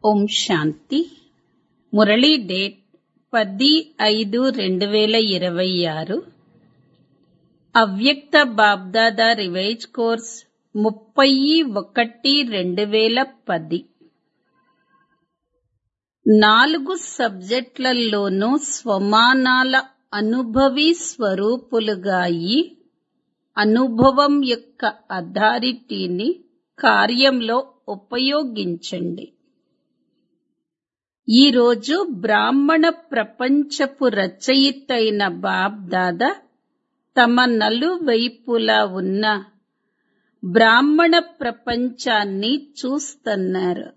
ఓం శాంతి Murali date పది ఐదు రెండు వేల ఇరవై ఆరు అవ్యక్త బాబ్దాదా రివైజ్ కోర్స్ ముప్పై ఒకటి రెండు వేల పది నాలుగు సబ్జెక్టులలోనూ స్వమానాల అనుభవి స్వరూపులుగా అయి అనుభవం యొక్క అథారిటీని కార్యంలో ఉపయోగించండి ఈరోజు బ్రాహ్మణ ప్రపంచపు రచయితైన బాబ్ దాదా తమ నలువైపులా ఉన్న బ్రాహ్మణ ప్రపంచాన్ని చూస్తున్నారు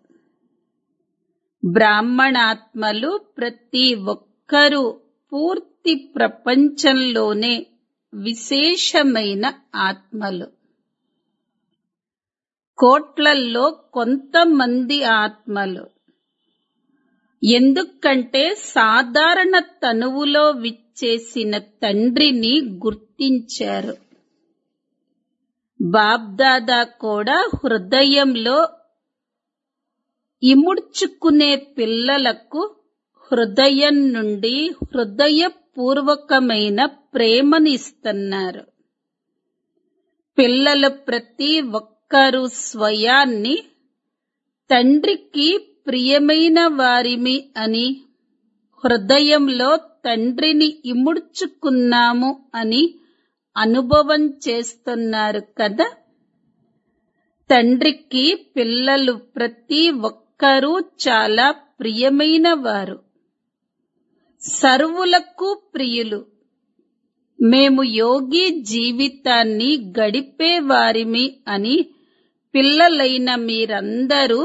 బ్రాహ్మణాత్మలు ప్రతి ఒక్కరూ పూర్తి ప్రపంచంలోనే విశేషమైన ఆత్మలు కోట్లల్లో కొంతమంది ఆత్మలు ఎందుకంటే సాధారణ తనువులో విచ్చేసిన తండ్రిని గుర్తించారు బాబ్దాదా కూడా హృదయంలో ఇముడ్చుకునే పిల్లలకు హృదయం నుండి హృదయపూర్వకమైన ప్రేమనిస్తున్నారు పిల్లలు ప్రతి ఒక్కరూ స్వయాన్ని తండ్రికి ప్రియమైన వారిమి అని హృదయంలో తండ్రిని ఇముడ్చుకున్నాము అని అనుభవం చేస్తున్నారు కదా తండ్రికి పిల్లలు ప్రతి ఒక్కరూ చాలా ప్రియమైన వారు సర్వులకు ప్రియులు మేము యోగి జీవితాన్ని గడిపేవారిమి అని పిల్లలైన మీరందరూ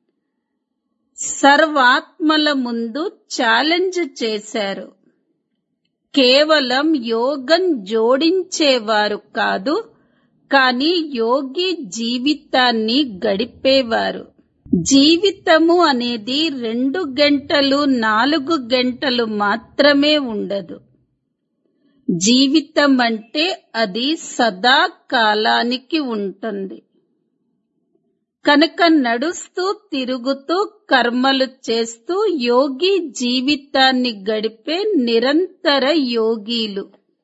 సర్వాత్మల ముందు ఛాలెంజ్ చేశారు కేవలం యోగం జోడించేవారు కాదు కానీ యోగి జీవితాన్ని గడిపేవారు జీవితము అనేది రెండు గంటలు నాలుగు గంటలు మాత్రమే ఉండదు జీవితం అంటే అది సదా కాలానికి ఉంటుంది కనుక నడుస్తూ తిరుగుతూ కర్మలు చేస్తూ యోగి జీవితాన్ని గడిపే నిరంతర యోగీలు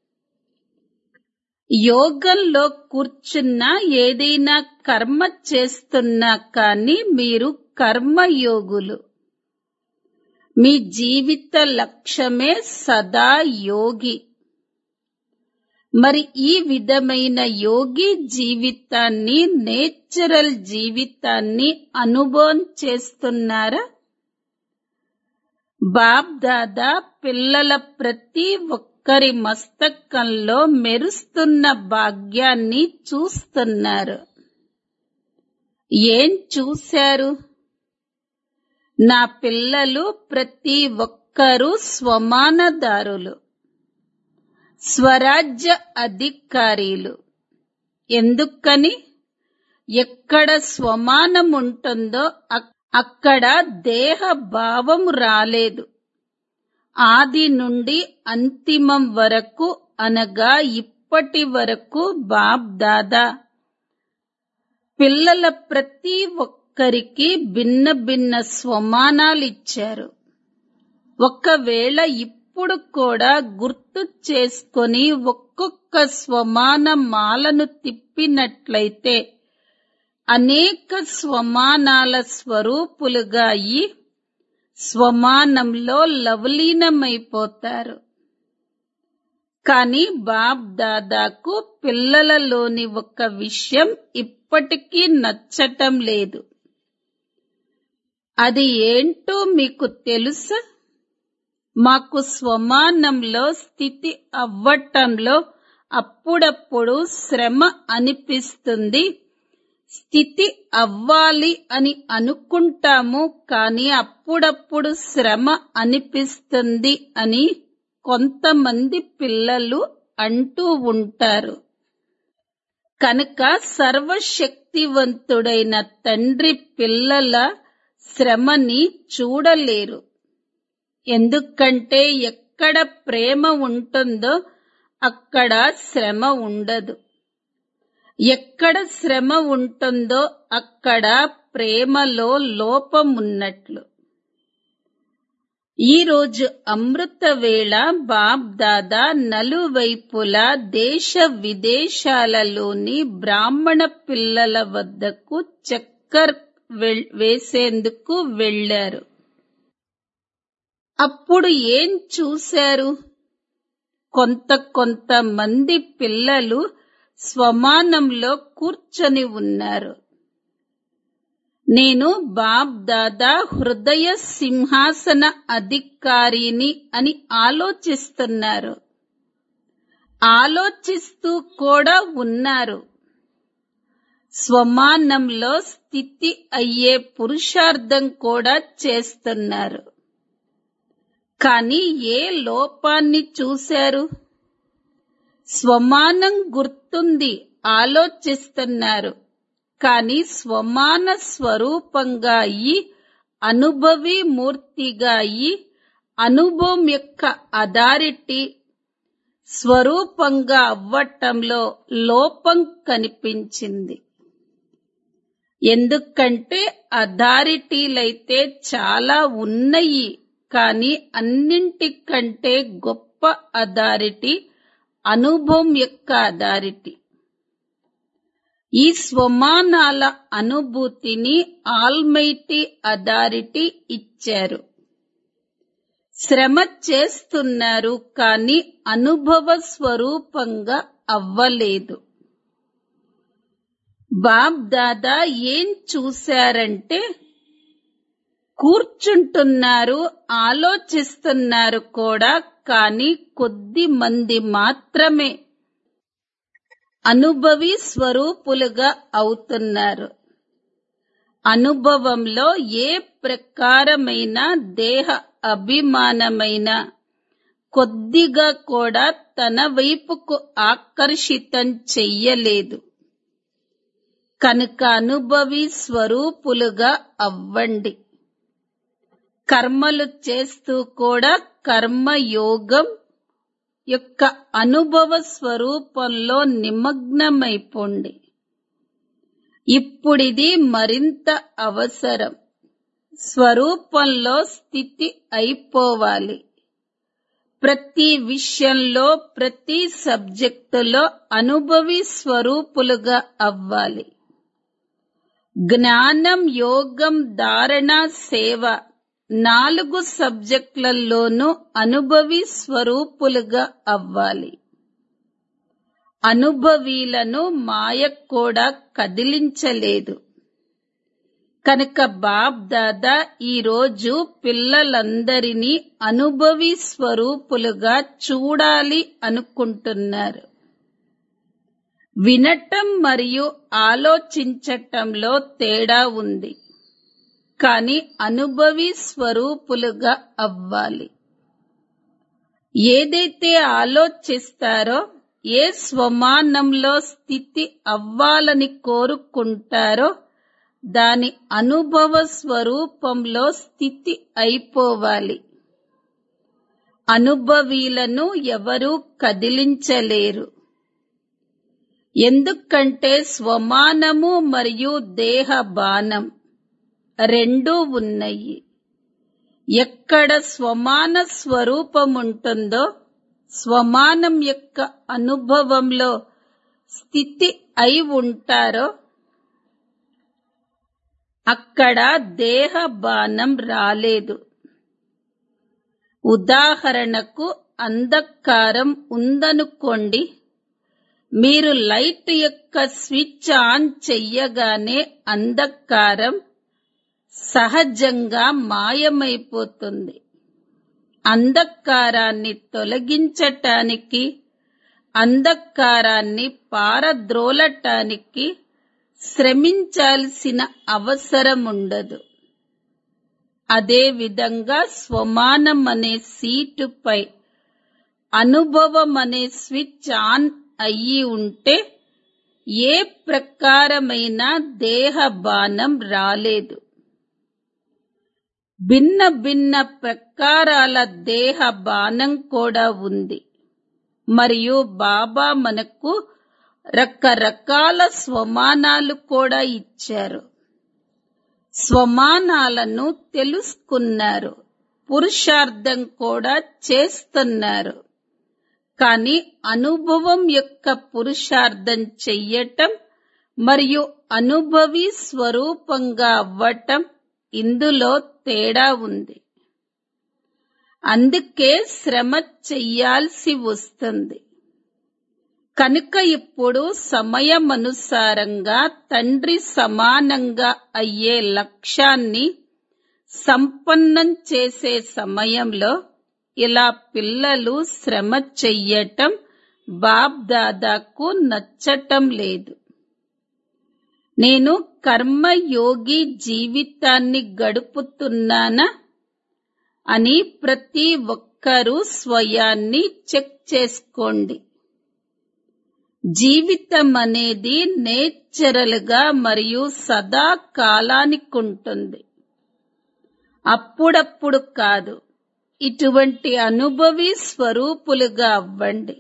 యోగంలో కూర్చున్నా ఏదైనా కర్మ చేస్తున్నా కానీ మీరు కర్మయోగులు మీ జీవిత లక్ష్యమే సదా యోగి మరి ఈ విధమైన యోగి జీవితాన్ని నేచురల్ జీవితాన్ని అనుభవం చేస్తున్నారా బాబ్ దాదా పిల్లల ప్రతి ఒక్కరి మస్తకంలో మెరుస్తున్న భాగ్యాన్ని చూస్తున్నారు ఏం చూశారు నా పిల్లలు ప్రతి ఒక్కరూ స్వమానదారులు స్వరాజ్య అధికారీలు ఎందుకని ఎక్కడ స్వమానం ఉంటుందో అక్కడ దేహ భావం రాలేదు ఆది నుండి అంతిమం వరకు అనగా ఇప్పటి వరకు బాబ్ దాదా పిల్లల ప్రతి ఒక్కరికి భిన్న భిన్న స్వమానాలు ఇచ్చారు ఒకవేళ ఇప్పుడు కూడా గుర్తు చేసుకొని ఒక్కొక్క స్వమాన మాలను తిప్పినట్లయితే అనేక స్వమానాల స్వరూపులుగా అయి స్వమానంలో లవలీనమైపోతారు కానీ బాబ్ దాదాకు పిల్లలలోని ఒక విషయం ఇప్పటికీ నచ్చటం లేదు అది ఏంటో మీకు తెలుసా మాకు స్వమానంలో స్థితి అవ్వటంలో అప్పుడప్పుడు శ్రమ అనిపిస్తుంది స్థితి అవ్వాలి అని అనుకుంటాము కానీ అప్పుడప్పుడు శ్రమ అనిపిస్తుంది అని కొంతమంది పిల్లలు అంటూ ఉంటారు కనుక సర్వశక్తివంతుడైన తండ్రి పిల్లల శ్రమని చూడలేరు ఎందుకంటే ఎక్కడ ప్రేమ ఉంటుందో అక్కడ శ్రమ ఉండదు ఎక్కడ శ్రమ ఉంటుందో అక్కడ ప్రేమలో లోపమున్నట్లు ఈరోజు అమృత వేళ బాబ్ దాదా నలువైపులా దేశ విదేశాలలోని బ్రాహ్మణ పిల్లల వద్దకు చక్కర్ వెల్- వేసేందుకు వెళ్లారు అప్పుడు ఏం చూశారు కొంత కొంత మంది పిల్లలు స్వమానంలో కూర్చొని ఉన్నారు నేను బాబ్ దాదా హృదయ సింహాసన అధికారిని అని ఆలోచిస్తున్నారు ఆలోచిస్తూ కూడా ఉన్నారు స్వమానంలో స్థితి అయ్యే పురుషార్థం కూడా చేస్తున్నారు కానీ ఏ లోపాన్ని చూశారు స్వమానం గుర్తుంది ఆలోచిస్తున్నారు కానీ స్వమాన స్వరూపంగా అయి అనుభవి మూర్తిగా అయి అనుభవం యొక్క అథారిటీ స్వరూపంగా అవ్వటంలో లోపం కనిపించింది ఎందుకంటే అథారిటీలైతే చాలా ఉన్నాయి కానీ అన్నింటికంటే గొప్ప అథారిటీ అనుభవం యొక్క అథారిటీ ఈ స్వమానాల అనుభూతిని ఆల్మైటీ అథారిటీ ఇచ్చారు శ్రమ చేస్తున్నారు కానీ అనుభవ స్వరూపంగా అవ్వలేదు బాబ్ దాదా ఏం చూశారంటే కూర్చుంటున్నారు ఆలోచిస్తున్నారు కూడా కానీ కొద్ది మంది మాత్రమే అనుభవి స్వరూపులుగా అవుతున్నారు అనుభవంలో ఏ ప్రకారమైన దేహ అభిమానమైన కొద్దిగా కూడా తన వైపుకు ఆకర్షితం చెయ్యలేదు కనుక అనుభవి స్వరూపులుగా అవ్వండి కర్మలు చేస్తూ కూడా కర్మయోగం యొక్క అనుభవ స్వరూపంలో నిమగ్నమైపోండి ఇప్పుడిది మరింత అవసరం స్వరూపంలో స్థితి అయిపోవాలి ప్రతి విషయంలో ప్రతి సబ్జెక్టులో అనుభవి స్వరూపులుగా అవ్వాలి జ్ఞానం యోగం ధారణ సేవ నాలుగు సబ్జెక్టులలోనూ అనుభవి స్వరూపులుగా అవ్వాలి అనుభవీలను మాయ కూడా కదిలించలేదు కనుక బాబ్ దాదా ఈరోజు పిల్లలందరినీ అనుభవి స్వరూపులుగా చూడాలి అనుకుంటున్నారు వినటం మరియు ఆలోచించటంలో తేడా ఉంది కానీ అనుభవి స్వరూపులుగా అవ్వాలి ఏదైతే ఆలోచిస్తారో ఏ స్వమానంలో స్థితి అవ్వాలని కోరుకుంటారో దాని అనుభవ స్వరూపంలో స్థితి అయిపోవాలి అనుభవీలను ఎవరూ కదిలించలేరు ఎందుకంటే స్వమానము మరియు దేహ బాణం రెండూ ఉన్నాయి ఎక్కడ స్వమాన స్వరూపం ఉంటుందో స్వమానం యొక్క అనుభవంలో స్థితి అయి ఉంటారో అక్కడ దేహ బాణం రాలేదు ఉదాహరణకు అంధకారం ఉందనుకోండి మీరు లైట్ యొక్క స్విచ్ ఆన్ చెయ్యగానే అంధకారం సహజంగా మాయమైపోతుంది అంధకారాన్ని తొలగించటానికి అంధకారాన్ని పారద్రోలటానికి శ్రమించాల్సిన అవసరం ఉండదు అదేవిధంగా స్వమానం అనే సీటుపై అనుభవం అనే స్విచ్ ఆన్ అయ్యి ఉంటే ఏ ప్రకారమైన దేహ బాణం రాలేదు భిన్న భిన్న ప్రకారాల దేహ బాణం కూడా ఉంది మరియు బాబా మనకు రకరకాల స్వమానాలు కూడా ఇచ్చారు స్వమానాలను తెలుసుకున్నారు పురుషార్థం కూడా చేస్తున్నారు కానీ అనుభవం యొక్క పురుషార్థం చెయ్యటం మరియు అనుభవి స్వరూపంగా అవ్వటం ఇందులో తేడా ఉంది అందుకే శ్రమ చెయ్యాల్సి వస్తుంది కనుక ఇప్పుడు సమయమనుసారంగా తండ్రి సమానంగా అయ్యే లక్ష్యాన్ని సంపన్నం చేసే సమయంలో ఇలా పిల్లలు శ్రమ చెయ్యటం బాబ్ దాదాకు నచ్చటం లేదు నేను కర్మయోగి జీవితాన్ని గడుపుతున్నానా అని ప్రతి ఒక్కరూ స్వయాన్ని చెక్ చేసుకోండి జీవితం అనేది నేచురల్ గా మరియు సదా కాలానికుంటుంది అప్పుడప్పుడు కాదు ఇటువంటి అనుభవి స్వరూపులుగా అవ్వండి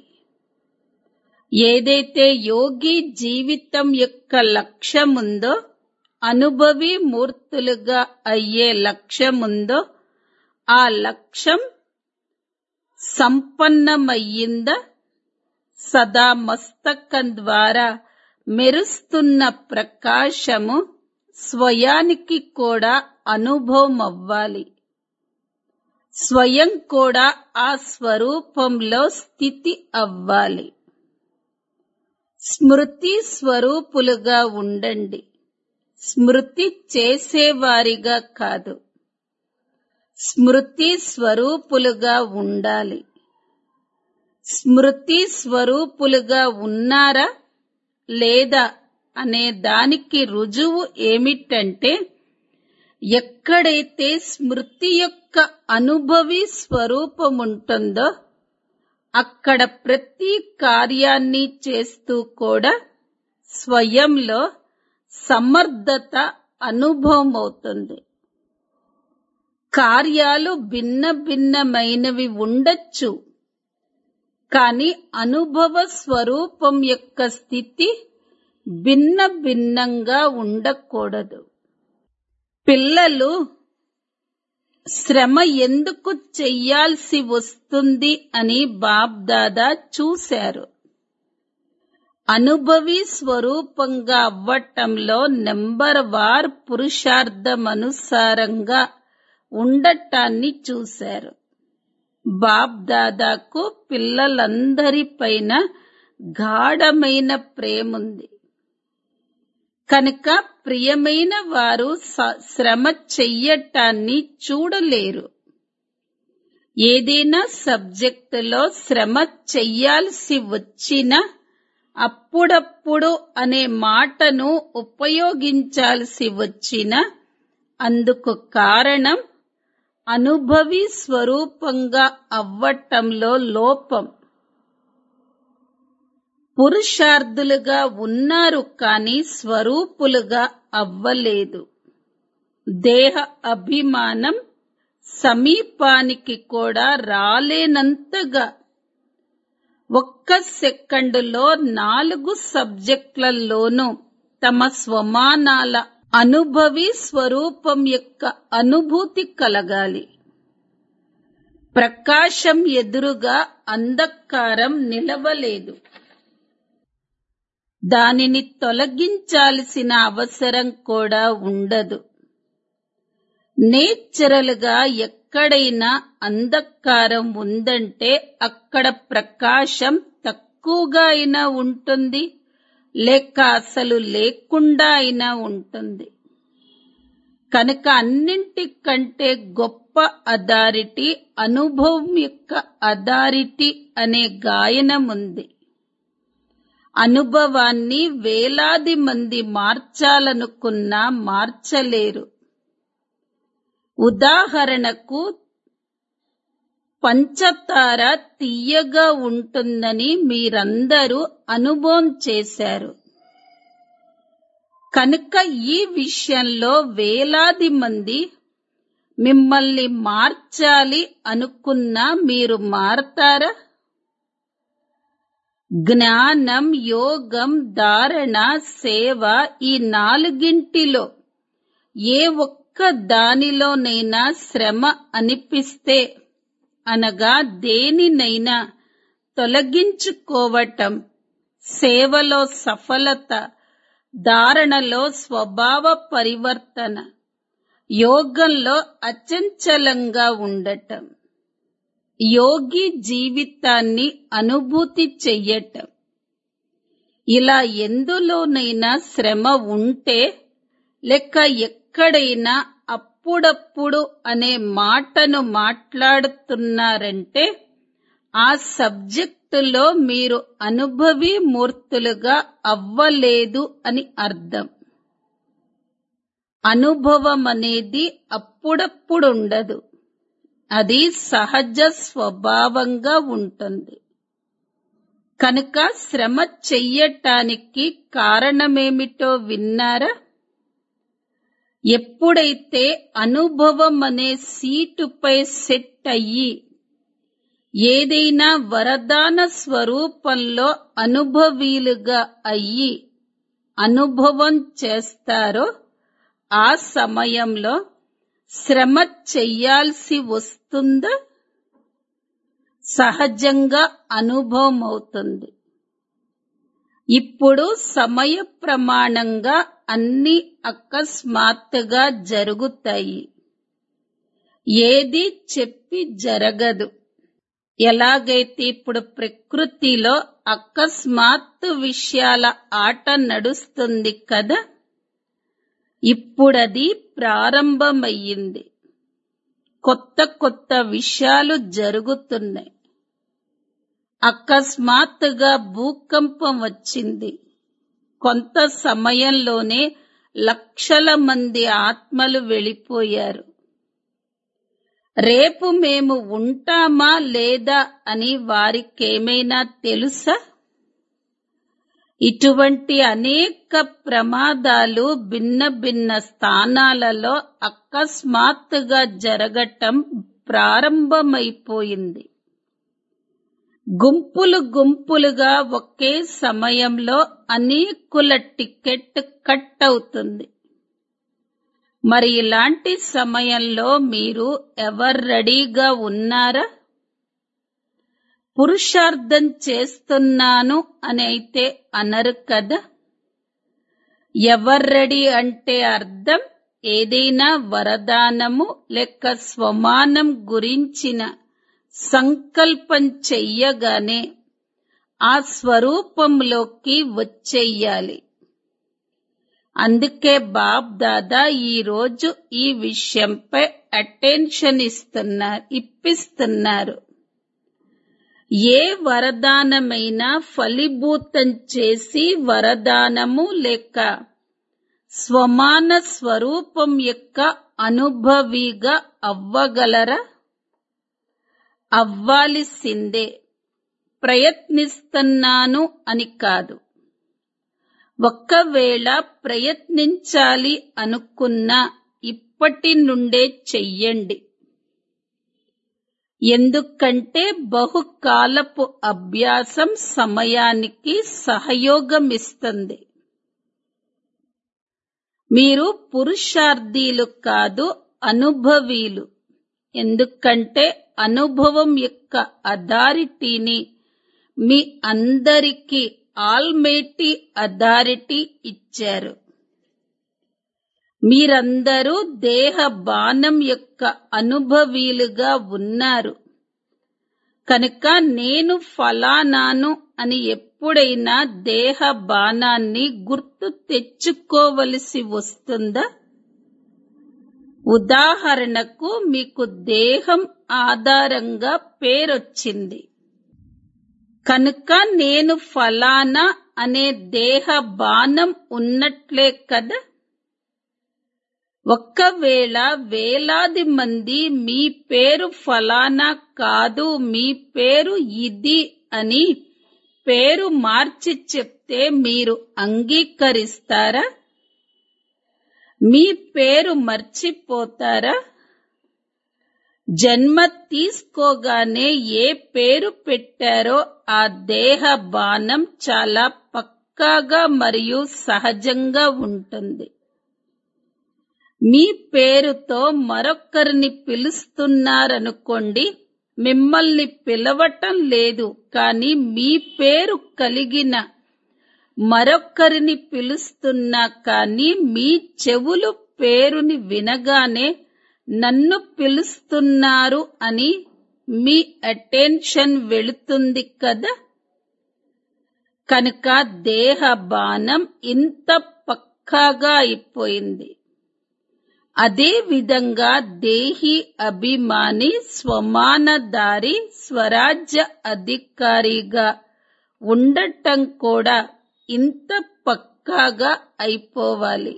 ఏదైతే యోగి జీవితం యొక్క లక్ష్యం ఉందో అనుభవి మూర్తులుగా అయ్యే లక్ష్యం ఉందో ఆ లక్ష్యం సంపన్నమయ్యిందా సదా మస్తకం ద్వారా మెరుస్తున్న ప్రకాశము స్వయానికి కూడా అనుభవం అవ్వాలి స్వయం కూడా ఆ స్వరూపంలో స్థితి అవ్వాలి స్మృతి స్వరూపులుగా ఉండండి స్మృతి చేసేవారిగా కాదు స్మృతి స్వరూపులుగా ఉండాలి స్మృతి స్వరూపులుగా ఉన్నారా లేదా అనే దానికి రుజువు ఏమిటంటే ఎక్కడైతే స్మృతి యొక్క అనుభవి స్వరూపం ఉంటుందో అక్కడ ప్రతి కార్యాన్ని చేస్తూ కూడా స్వయంలో సమర్థత అనుభవం అవుతుంది కార్యాలు భిన్న భిన్నమైనవి ఉండొచ్చు కానీ అనుభవ స్వరూపం యొక్క స్థితి భిన్న భిన్నంగా ఉండకూడదు పిల్లలు శ్రమ ఎందుకు చెయ్యాల్సి వస్తుంది అని బాబ్దాదా చూశారు అనుభవి స్వరూపంగా అవ్వటంలో నెంబర్ వార్ పురుషార్థమనుసారంగా ఉండటాన్ని చూశారు బాబ్ దాదాకు పిల్లలందరిపైన గాఢమైన ప్రేముంది కనుక ప్రియమైన వారు స- శ్రమ చెయ్యటాన్ని చూడలేరు ఏదైనా సబ్జెక్టులో శ్రమ చెయ్యాల్సి వచ్చినా అప్పుడప్పుడు అనే మాటను ఉపయోగించాల్సి వచ్చినా అందుకు కారణం అనుభవి స్వరూపంగా అవ్వటంలో లోపం పురుషార్థులుగా ఉన్నారు కానీ స్వరూపులుగా అవ్వలేదు దేహ అభిమానం సమీపానికి కూడా రాలేనంతగా ఒక్క సెకండులో నాలుగు సబ్జెక్టులలోనూ తమ స్వమానాల అనుభవి స్వరూపం యొక్క అనుభూతి కలగాలి ప్రకాశం ఎదురుగా అంధకారం నిలవలేదు దానిని తొలగించాల్సిన అవసరం కూడా ఉండదు నేచురల్ గా ఎక్కడైనా అంధకారం ఉందంటే అక్కడ ప్రకాశం తక్కువగా అయినా ఉంటుంది లేక అసలు లేకుండా అయినా ఉంటుంది కనుక అన్నింటికంటే గొప్ప అథారిటీ అనుభవం యొక్క అథారిటీ అనే గాయనం ఉంది అనుభవాన్ని వేలాది మంది మార్చాలనుకున్నా మార్చలేరు ఉదాహరణకు పంచతార తీయగా ఉంటుందని మీరందరూ అనుభవం చేశారు కనుక ఈ విషయంలో వేలాది మంది మిమ్మల్ని మార్చాలి అనుకున్నా మీరు మారతారా జ్ఞానం యోగం ధారణ సేవ ఈ నాలుగింటిలో ఏ ఒక్క దానిలోనైనా శ్రమ అనిపిస్తే అనగా దేనినైనా తొలగించుకోవటం సేవలో సఫలత ధారణలో స్వభావ పరివర్తన యోగంలో అచంచలంగా ఉండటం యోగి జీవితాన్ని అనుభూతి చెయ్యటం ఇలా ఎందులోనైనా శ్రమ ఉంటే లేక ఎక్కడైనా అప్పుడప్పుడు అనే మాటను మాట్లాడుతున్నారంటే ఆ సబ్జెక్టులో మీరు అనుభవీ మూర్తులుగా అవ్వలేదు అని అర్థం అనుభవం అనేది అప్పుడప్పుడు ఉండదు అది సహజ స్వభావంగా ఉంటుంది కనుక శ్రమ చెయ్యటానికి కారణమేమిటో విన్నారా ఎప్పుడైతే అనుభవం అనే సీటుపై సెట్ అయ్యి ఏదైనా వరదాన స్వరూపంలో అనుభవీలుగా అయ్యి అనుభవం చేస్తారో ఆ సమయంలో శ్రమ చెయ్యాల్సి వస్తుందా సహజంగా అనుభవం అవుతుంది ఇప్పుడు సమయ ప్రమాణంగా అన్ని అకస్మాత్తుగా జరుగుతాయి ఏది చెప్పి జరగదు ఎలాగైతే ఇప్పుడు ప్రకృతిలో అకస్మాత్తు విషయాల ఆట నడుస్తుంది కదా ఇప్పుడది ప్రారంభమయ్యింది కొత్త కొత్త విషయాలు జరుగుతున్నాయి అకస్మాత్తుగా భూకంపం వచ్చింది కొంత సమయంలోనే లక్షల మంది ఆత్మలు వెళ్ళిపోయారు రేపు మేము ఉంటామా లేదా అని వారికేమైనా తెలుసా ఇటువంటి అనేక ప్రమాదాలు భిన్న భిన్న స్థానాలలో అకస్మాత్తుగా జరగటం ప్రారంభమైపోయింది గుంపులు గుంపులుగా ఒకే సమయంలో అనేకుల టికెట్ కట్ అవుతుంది మరి ఇలాంటి సమయంలో మీరు ఎవరు రెడీగా ఉన్నారా పురుషార్థం చేస్తున్నాను అని అయితే అనరు కదా ఎవరు రెడీ అంటే అర్థం ఏదైనా వరదానము లేక స్వమానం గురించిన సంకల్పం చెయ్యగానే ఆ స్వరూపంలోకి వచ్చేయాలి అందుకే బాబ్ దాదా ఈ రోజు ఈ విషయంపై అటెన్షన్ ఇస్తున్నారు ఇప్పిస్తున్నారు ఏ వరదానమైనా ఫలీభూతం చేసి వరదానము లేక స్వమాన స్వరూపం యొక్క అనుభవిగా అవ్వగలరా అవ్వాల్సిందే ప్రయత్నిస్తున్నాను అని కాదు ఒక్కవేళ ప్రయత్నించాలి అనుకున్నా ఇప్పటి నుండే చెయ్యండి ఎందుకంటే బహుకాలపు అభ్యాసం సమయానికి సహయోగమిస్తుంది మీరు పురుషార్థీలు కాదు అనుభవీలు ఎందుకంటే అనుభవం యొక్క అథారిటీని మీ అందరికీ ఆల్మేటి అథారిటీ ఇచ్చారు మీరందరూ దేహ బాణం యొక్క అనుభవీలుగా ఉన్నారు కనుక నేను ఫలానాను అని ఎప్పుడైనా దేహ బాణాన్ని గుర్తు తెచ్చుకోవలసి వస్తుందా ఉదాహరణకు మీకు దేహం ఆధారంగా పేరొచ్చింది కనుక నేను ఫలానా అనే దేహ బాణం ఉన్నట్లే కదా ఒక్కవేళ వేలాది మంది మీ పేరు ఫలానా కాదు మీ పేరు ఇది అని పేరు మార్చి చెప్తే మీరు అంగీకరిస్తారా మీ పేరు మర్చిపోతారా జన్మ తీసుకోగానే ఏ పేరు పెట్టారో ఆ దేహ బాణం చాలా పక్కాగా మరియు సహజంగా ఉంటుంది మీ పేరుతో మరొక్కరిని పిలుస్తున్నారనుకోండి మిమ్మల్ని పిలవటం లేదు కానీ మీ పేరు కలిగిన మరొక్కరిని పిలుస్తున్నా కానీ మీ చెవులు పేరుని వినగానే నన్ను పిలుస్తున్నారు అని మీ అటెన్షన్ వెళుతుంది కదా కనుక దేహ బాణం ఇంత పక్కాగా అయిపోయింది అదే విధంగా దేహి అభిమాని స్వమానదారి స్వరాజ్య అధికారిగా ఉండటం కూడా ఇంత పక్కాగా అయిపోవాలి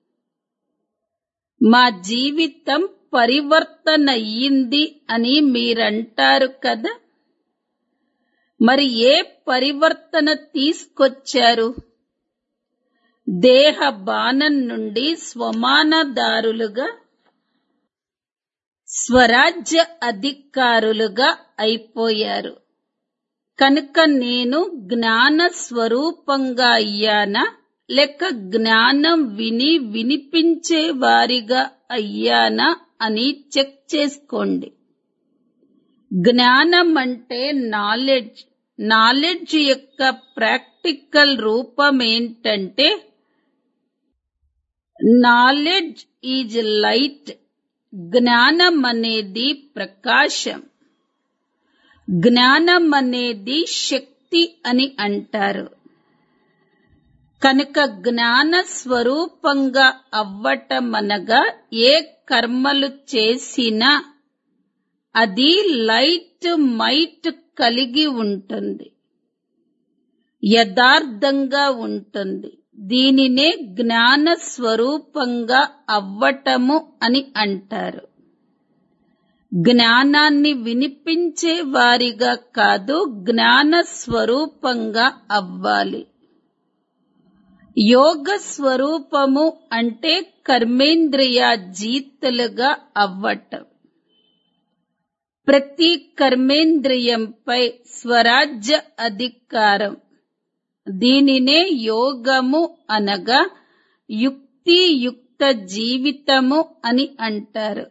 మా జీవితం పరివర్తన అయ్యింది అని మీరంటారు కదా మరి ఏ పరివర్తన తీసుకొచ్చారు దేహ బాణం నుండి స్వమానదారులుగా స్వరాజ్య అధికారులుగా అయిపోయారు కనుక నేను జ్ఞాన స్వరూపంగా అయ్యానా లేక జ్ఞానం విని వినిపించే వారిగా అయ్యానా అని చెక్ చేసుకోండి జ్ఞానం అంటే నాలెడ్జ్ నాలెడ్జ్ యొక్క ప్రాక్టికల్ రూపం ఏంటంటే నాలెడ్జ్ ఈజ్ లైట్ జ్ఞానం అనేది ప్రకాశం జ్ఞానం అనేది శక్తి అని అంటారు కనుక జ్ఞాన స్వరూపంగా అవ్వటం అనగా ఏ కర్మలు చేసినా అది లైట్ మైట్ కలిగి ఉంటుంది యథార్థంగా ఉంటుంది దీనినే జ్ఞాన స్వరూపంగా అవ్వటము అని అంటారు జ్ఞానాన్ని వినిపించే వారిగా కాదు జ్ఞాన స్వరూపంగా అవ్వాలి యోగ స్వరూపము అంటే కర్మేంద్రియ జీతులుగా అవ్వటం ప్రతి కర్మేంద్రియంపై స్వరాజ్య అధికారం దీనినే యోగము అనగా యుక్తియుక్త జీవితము అని అంటారు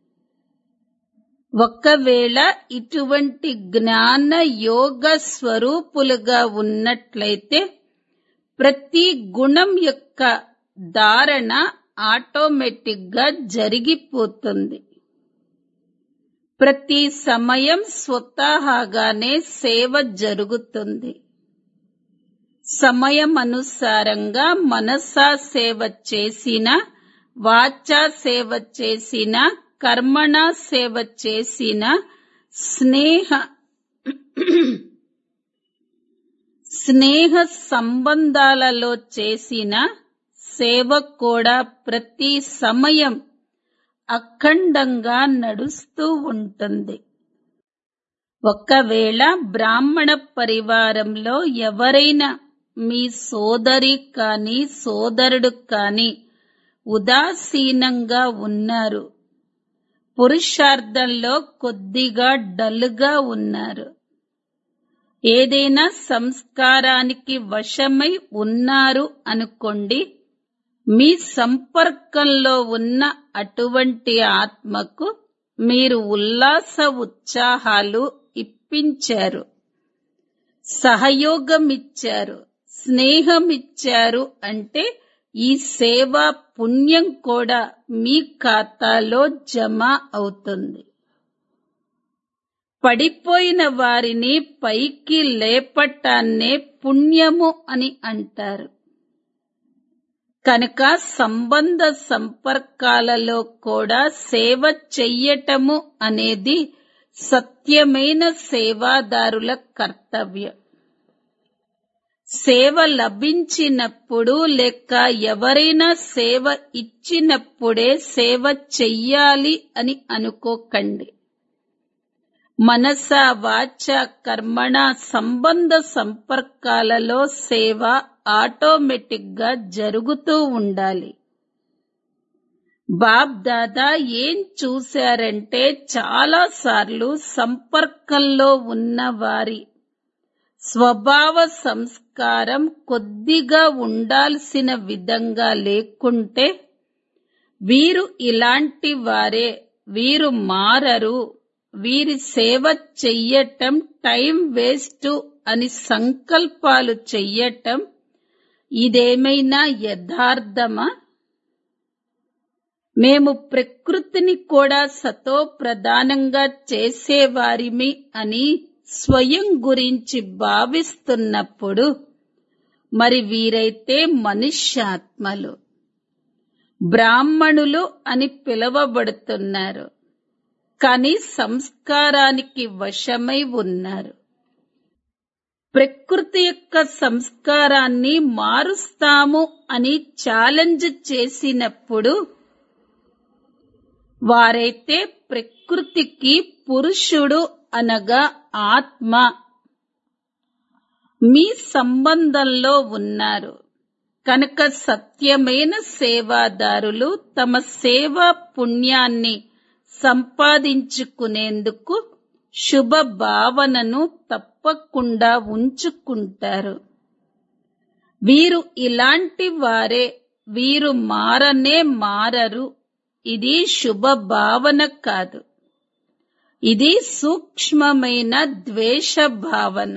ఒకవేళ ఇటువంటి జ్ఞాన యోగ స్వరూపులుగా ఉన్నట్లయితే ప్రతి గుణం యొక్క ధారణ ఆటోమేటిక్ గా జరిగిపోతుంది ప్రతి సమయం స్వతహాగానే సేవ జరుగుతుంది సమయం అనుసారంగా మనసా సేవ చేసిన వాచా సేవ చేసిన కర్మణ సేవ చేసిన స్నేహ స్నేహ సంబంధాలలో చేసిన సేవ కూడా ప్రతి సమయం అఖండంగా నడుస్తూ ఉంటుంది ఒకవేళ బ్రాహ్మణ పరివారంలో ఎవరైనా మీ సోదరి కాని సోదరుడు కాని ఉదాసీనంగా ఉన్నారు పురుషార్థంలో కొద్దిగా డల్గా ఉన్నారు ఏదైనా సంస్కారానికి వశమై ఉన్నారు అనుకోండి మీ సంపర్కంలో ఉన్న అటువంటి ఆత్మకు మీరు ఉల్లాస ఉత్సాహాలు ఇప్పించారు సహయోగం ఇచ్చారు స్నేహం ఇచ్చారు అంటే ఈ సేవా పుణ్యం కూడా మీ ఖాతాలో జమ అవుతుంది పడిపోయిన వారిని పైకి లేపటాన్నే పుణ్యము అని అంటారు కనుక సంబంధ సంపర్కాలలో కూడా సేవ చెయ్యటము అనేది సత్యమైన సేవాదారుల కర్తవ్యం సేవ లభించినప్పుడు లేక ఎవరైనా సేవ ఇచ్చినప్పుడే సేవ చెయ్యాలి అని అనుకోకండి మనస వాచ కర్మణ సంబంధ సంపర్కాలలో సేవ ఆటోమేటిక్ గా జరుగుతూ ఉండాలి బాబ్ దాదా ఏం చూశారంటే చాలా సార్లు సంపర్కంలో ఉన్న వారి స్వభావ సంస్కారం కొద్దిగా ఉండాల్సిన విధంగా లేకుంటే వీరు ఇలాంటి వారే వీరు మారరు వీరి సేవ చెయ్యటం టైం వేస్ట్ అని సంకల్పాలు చెయ్యటం ఇదేమైనా యథార్థమా మేము ప్రకృతిని కూడా సతో ప్రధానంగా చేసేవారిమి అని స్వయం గురించి భావిస్తున్నప్పుడు మరి వీరైతే మనుష్యాత్మలు బ్రాహ్మణులు అని పిలువబడుతున్నారు కానీ సంస్కారానికి వశమై ఉన్నారు ప్రకృతి యొక్క సంస్కారాన్ని మారుస్తాము అని ఛాలెంజ్ చేసినప్పుడు వారైతే ప్రకృతికి పురుషుడు అనగా ఆత్మ మీ సంబంధంలో ఉన్నారు కనుక సత్యమైన సేవాదారులు తమ సేవా పుణ్యాన్ని సంపాదించుకునేందుకు శుభ భావనను తప్పకుండా ఉంచుకుంటారు వీరు ఇలాంటి వారే వీరు మారనే మారరు ఇది శుభ భావన కాదు ఇది సూక్ష్మమైన ద్వేష భావన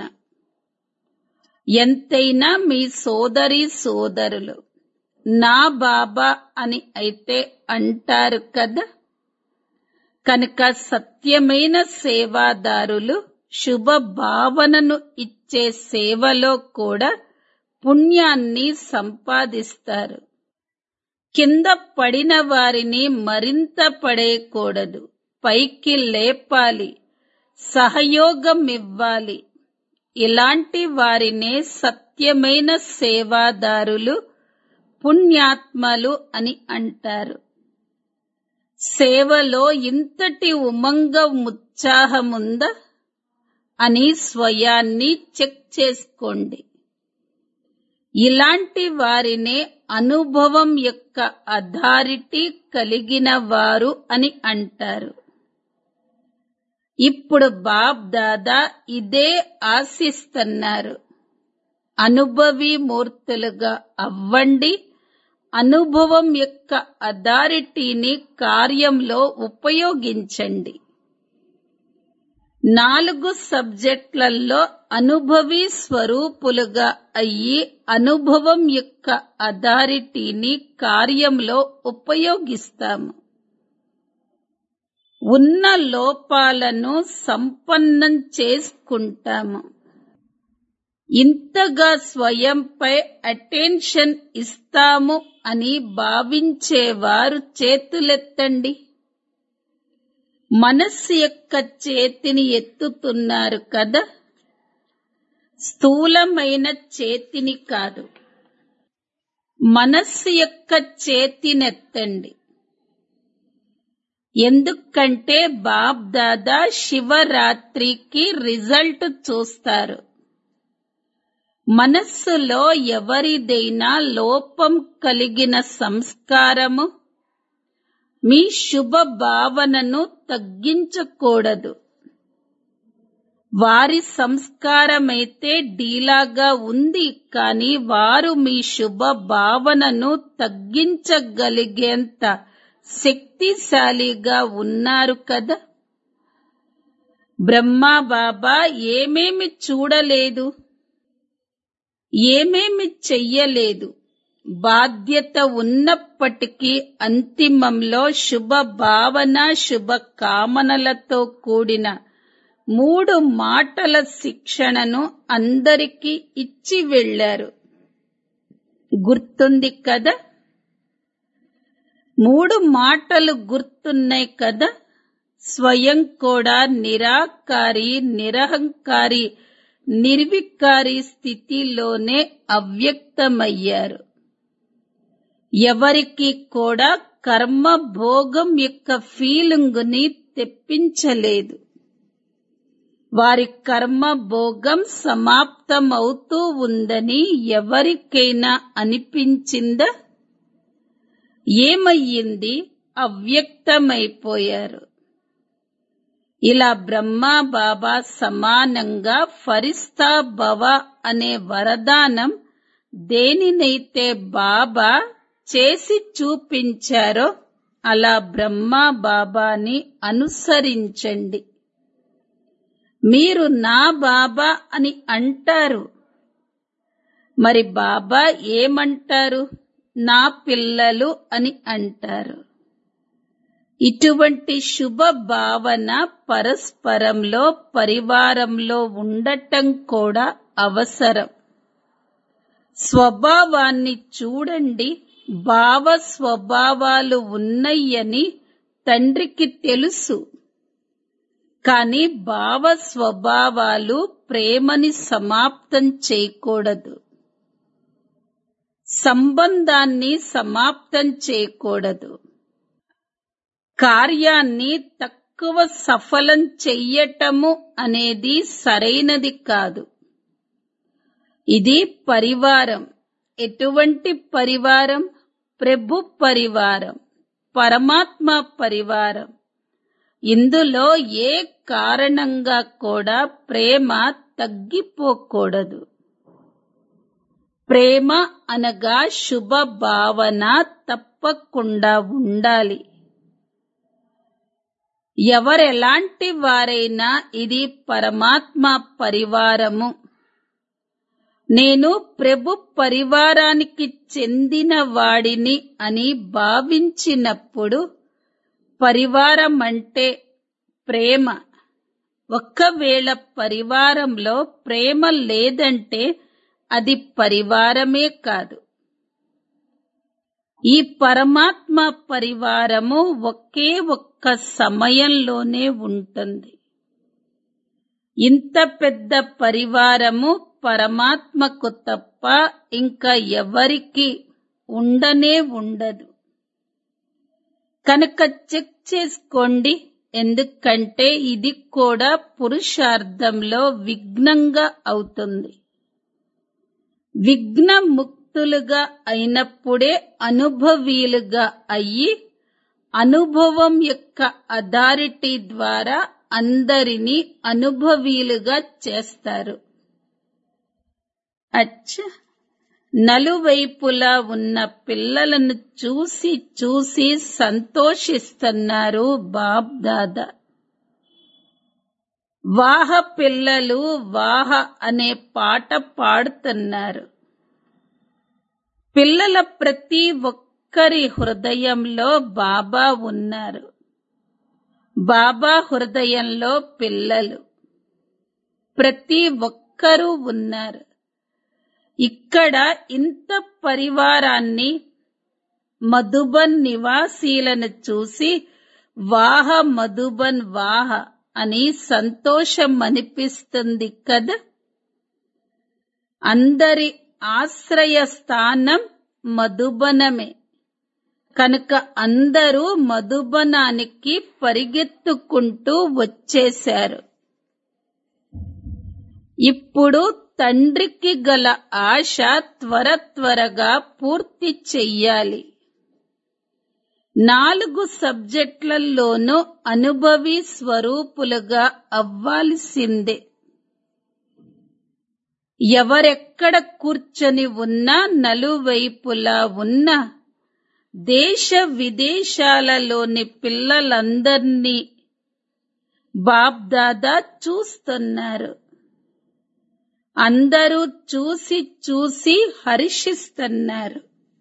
ఎంతైనా మీ సోదరి సోదరులు నా బాబా అని అయితే అంటారు కదా కనుక సత్యమైన సేవాదారులు శుభ భావనను ఇచ్చే సేవలో కూడా పుణ్యాన్ని సంపాదిస్తారు కింద పడిన వారిని మరింత పడేయకూడదు పైకి లేపాలి సహయోగం ఇవ్వాలి ఇలాంటి వారినే సత్యమైన సేవాదారులు పుణ్యాత్మలు అని అంటారు సేవలో ఇంతటి ఉమంగం ఉత్సాహముందా అని స్వయాన్ని చెక్ చేసుకోండి ఇలాంటి వారినే అనుభవం యొక్క అథారిటీ కలిగిన వారు అని అంటారు ఇప్పుడు బాబ్ దాదా ఇదే ఆశిస్తున్నారు అనుభవీ మూర్తులుగా అవ్వండి అనుభవం యొక్క అథారిటీని కార్యంలో ఉపయోగించండి నాలుగు సబ్జెక్టులలో అనుభవీ స్వరూపులుగా అయ్యి అనుభవం యొక్క అథారిటీని కార్యంలో ఉపయోగిస్తాము ఉన్న లోపాలను సంపన్నం చేసుకుంటాము ఇంతగా స్వయంపై అటెన్షన్ ఇస్తాము అని భావించేవారు చేతులెత్తండి మనస్సు యొక్క చేతిని ఎత్తుతున్నారు కదా స్థూలమైన చేతిని కాదు మనస్సు యొక్క చేతినెత్తండి ఎందుకంటే బాబ్ దాదా శివరాత్రికి రిజల్ట్ చూస్తారు మనస్సులో ఎవరిదైనా లోపం కలిగిన సంస్కారము మీ శుభ భావనను తగ్గించకూడదు వారి సంస్కారమైతే డీలాగా ఉంది కానీ వారు మీ శుభ భావనను తగ్గించగలిగేంత శక్తిశాలిగా ఉన్నారు కదా బ్రహ్మా బాబా ఏమేమి చూడలేదు ఏమేమి చెయ్యలేదు బాధ్యత ఉన్నప్పటికీ అంతిమంలో శుభ భావన శుభ కామనలతో కూడిన మూడు మాటల శిక్షణను అందరికీ ఇచ్చి వెళ్లారు గుర్తుంది కదా మూడు మాటలు గుర్తున్నాయి కదా స్వయం కూడా నిరాకారి నిరహంకారి నిర్వికారి స్థితిలోనే అవ్యక్తమయ్యారు ఎవరికి కూడా కర్మ భోగం యొక్క ఫీలింగుని తెప్పించలేదు వారి కర్మ భోగం సమాప్తమవుతూ ఉందని ఎవరికైనా అనిపించిందా ఏమయ్యింది అవ్యక్తమైపోయారు ఇలా బ్రహ్మా బాబా సమానంగా ఫరిస్తా భవ అనే వరదానం దేనినైతే బాబా చేసి చూపించారో అలా బ్రహ్మా బాబాని అనుసరించండి మీరు నా బాబా అని అంటారు మరి బాబా ఏమంటారు నా పిల్లలు అని అంటారు ఇటువంటి శుభ భావన పరస్పరంలో పరివారంలో ఉండటం కూడా అవసరం స్వభావాన్ని చూడండి భావ స్వభావాలు ఉన్నాయని తండ్రికి తెలుసు కాని భావ స్వభావాలు ప్రేమని సమాప్తం చేయకూడదు సంబంధాన్ని సమాప్తం చేయకూడదు కార్యాన్ని తక్కువ సఫలం చెయ్యటము అనేది సరైనది కాదు ఇది పరివారం ఎటువంటి పరివారం ప్రభు పరివారం పరమాత్మ పరివారం ఇందులో ఏ కారణంగా కూడా ప్రేమ తగ్గిపోకూడదు ప్రేమ అనగా శుభ భావన తప్పకుండా ఉండాలి ఎవరెలాంటి వారైనా ఇది పరమాత్మ పరివారము నేను ప్రభు పరివారానికి చెందిన వాడిని అని భావించినప్పుడు పరివారం అంటే ప్రేమ ఒక్కవేళ పరివారంలో ప్రేమ లేదంటే అది పరివారమే కాదు ఈ పరమాత్మ పరివారము ఒకే ఒక్క సమయంలోనే ఉంటుంది ఇంత పెద్ద పరివారము పరమాత్మకు తప్ప ఇంకా ఎవరికి ఉండనే ఉండదు కనుక చెక్ చేసుకోండి ఎందుకంటే ఇది కూడా పురుషార్థంలో విఘ్నంగా అవుతుంది విఘ్న ముక్తులుగా అయినప్పుడే అనుభవీలుగా అయ్యి అనుభవం యొక్క అథారిటీ ద్వారా అందరినీ అనుభవీలుగా చేస్తారు అచ్చ నలువైపులా ఉన్న పిల్లలను చూసి చూసి సంతోషిస్తున్నారు బాబ్ దాదా వాహ పిల్లలు వాహ అనే పాట పాడుతున్నారు పిల్లల ప్రతి ఒక్కరి హృదయంలో బాబా ఉన్నారు బాబా హృదయంలో పిల్లలు ప్రతి ఒక్కరూ ఉన్నారు ఇక్కడ ఇంత పరివారాన్ని మధుబన్ నివాసీలను చూసి వాహ మధుబన్ వాహ అని సంతోషం అనిపిస్తుంది కదా అందరి ఆశ్రయ స్థానం మధుబనమే కనుక అందరూ మధుబనానికి పరిగెత్తుకుంటూ వచ్చేశారు ఇప్పుడు తండ్రికి గల ఆశ త్వర త్వరగా పూర్తి చెయ్యాలి నాలుగు సబ్జెక్టులలోనూ అనుభవి స్వరూపులుగా అవ్వాల్సిందే ఎవరెక్కడ కూర్చొని ఉన్నా నలువైపులా ఉన్న దేశ విదేశాలలోని పిల్లలందర్నీ బాబ్దాదా చూస్తున్నారు అందరూ చూసి చూసి హర్షిస్తున్నారు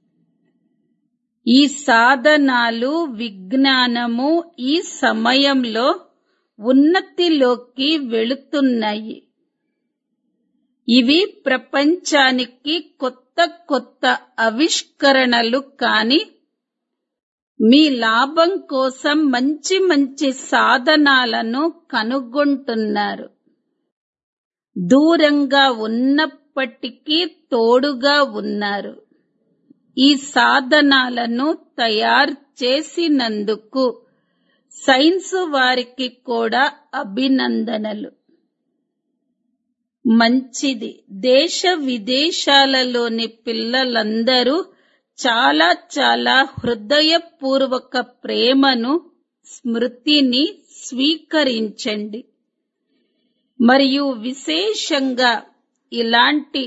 ఈ సాధనాలు విజ్ఞానము ఈ సమయంలో ఉన్నతిలోకి వెళుతున్నాయి ఇవి ప్రపంచానికి కొత్త కొత్త ఆవిష్కరణలు కాని మీ లాభం కోసం మంచి మంచి సాధనాలను కనుగొంటున్నారు దూరంగా ఉన్నప్పటికీ తోడుగా ఉన్నారు ఈ సాధనాలను తయారు చేసినందుకు సైన్స్ వారికి కూడా అభినందనలు మంచిది దేశ విదేశాలలోని పిల్లలందరూ చాలా చాలా హృదయపూర్వక ప్రేమను స్మృతిని స్వీకరించండి మరియు విశేషంగా ఇలాంటి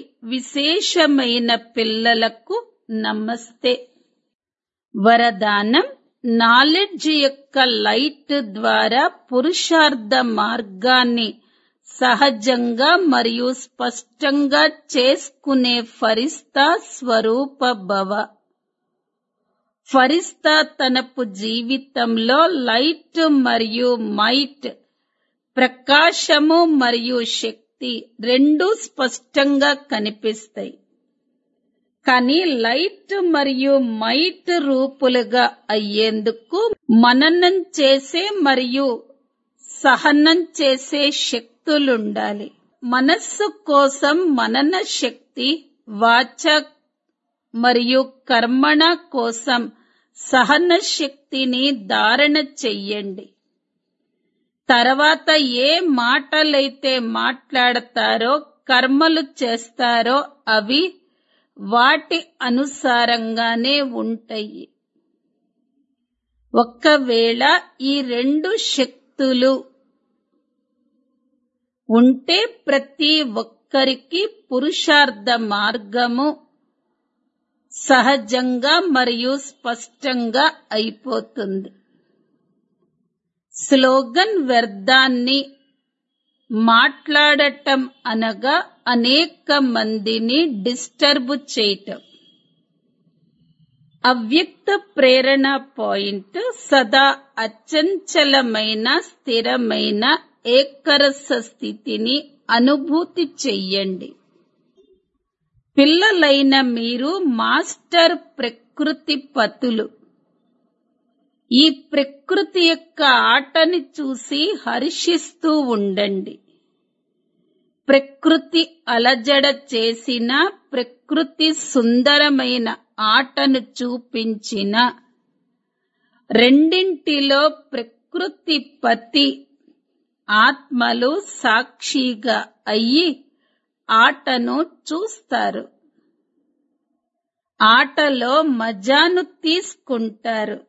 విశేషమైన పిల్లలకు నమస్తే వరదానం నాలెడ్జ్ యొక్క లైట్ ద్వారా పురుషార్థ మార్గాన్ని సహజంగా మరియు స్పష్టంగా చేసుకునే ఫరిస్తా స్వరూప భవ ఫరిస్తా తనపు జీవితంలో లైట్ మరియు మైట్ ప్రకాశము మరియు శక్తి రెండూ స్పష్టంగా కనిపిస్తాయి కానీ లైట్ మరియు మైట్ రూపులుగా అయ్యేందుకు మననం చేసే మరియు సహనం చేసే శక్తులుండాలి మనస్సు కోసం మనన శక్తి వాచ మరియు కర్మణ కోసం సహన శక్తిని ధారణ చెయ్యండి తర్వాత ఏ మాటలైతే మాట్లాడతారో కర్మలు చేస్తారో అవి వాటి అనుసారంగానే ఉంటాయి ఒక్కవేళ ఈ రెండు శక్తులు ఉంటే ప్రతి ఒక్కరికి పురుషార్థ మార్గము సహజంగా మరియు స్పష్టంగా అయిపోతుంది స్లోగన్ వ్యర్థాన్ని మాట్లాడటం అనగా అనేక మందిని డిస్టర్బ్ చేయటం అవ్యక్త ప్రేరణ పాయింట్ సదా అచంచలమైన స్థిరమైన ఏకరస స్థితిని అనుభూతి చెయ్యండి పిల్లలైన మీరు మాస్టర్ ప్రకృతి పతులు ఈ ప్రకృతి యొక్క ఆటని చూసి హర్షిస్తూ ఉండండి ప్రకృతి అలజడ చేసిన ప్రకృతి సుందరమైన ఆటను చూపించిన రెండింటిలో ప్రకృతి పతి ఆత్మలు సాక్షిగా అయ్యి ఆటను చూస్తారు ఆటలో మజాను తీసుకుంటారు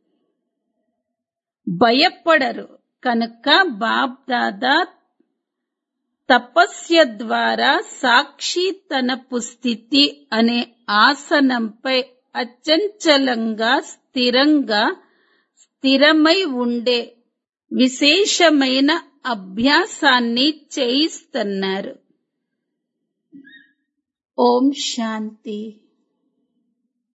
భయపడరు కనుక బాబ్దాదా తపస్య ద్వారా సాక్షి తనపు స్థితి అనే ఆసనంపై అచంచలంగా స్థిరంగా స్థిరమై ఉండే విశేషమైన అభ్యాసాన్ని చేయిస్తున్నారు ఓం శాంతి